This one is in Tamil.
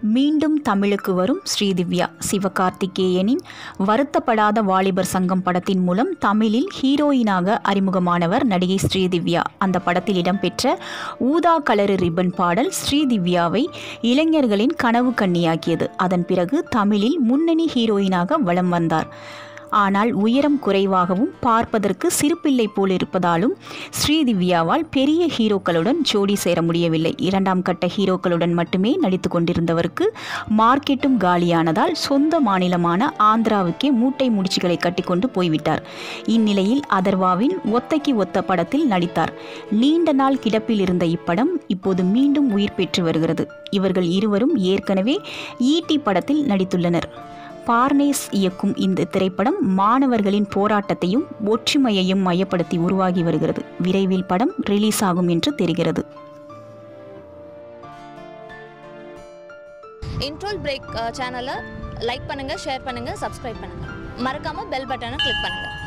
மீண்டும் தமிழுக்கு வரும் ஸ்ரீதிவ்யா சிவகார்த்திகேயனின் வருத்தப்படாத வாலிபர் சங்கம் படத்தின் மூலம் தமிழில் ஹீரோயினாக அறிமுகமானவர் நடிகை ஸ்ரீதிவ்யா அந்த படத்தில் இடம்பெற்ற ஊதா கலரு ரிப்பன் பாடல் ஸ்ரீதிவ்யாவை இளைஞர்களின் கனவு கண்ணியாக்கியது அதன் பிறகு தமிழில் முன்னணி ஹீரோயினாக வலம் வந்தார் ஆனால் உயரம் குறைவாகவும் பார்ப்பதற்கு சிறுபிள்ளை போல் இருப்பதாலும் ஸ்ரீதிவ்யாவால் பெரிய ஹீரோக்களுடன் ஜோடி சேர முடியவில்லை இரண்டாம் கட்ட ஹீரோக்களுடன் மட்டுமே நடித்து கொண்டிருந்தவருக்கு மார்க்கெட்டும் காலியானதால் சொந்த மாநிலமான ஆந்திராவுக்கே மூட்டை முடிச்சுகளை கட்டிக்கொண்டு போய்விட்டார் இந்நிலையில் அதர்வாவின் ஒத்தைக்கு ஒத்த படத்தில் நடித்தார் நீண்ட நாள் கிடப்பில் இருந்த இப்படம் இப்போது மீண்டும் உயிர் பெற்று வருகிறது இவர்கள் இருவரும் ஏற்கனவே ஈட்டி படத்தில் நடித்துள்ளனர் பார்னேஸ் இயக்கும் இந்த திரைப்படம் மாணவர்களின் போராட்டத்தையும் ஒற்றுமையையும் மையப்படுத்தி உருவாகி வருகிறது விரைவில் படம் ரிலீஸ் ஆகும் என்று தெரிகிறது இன்ட்ரோல் பிரேக் சேனலை லைக் பண்ணுங்கள் ஷேர் பண்ணுங்கள் சப்ஸ்கிரைப் பண்ணுங்கள் மறக்காமல் பெல் பட்டனை கிளிக் பண்ணுங்கள்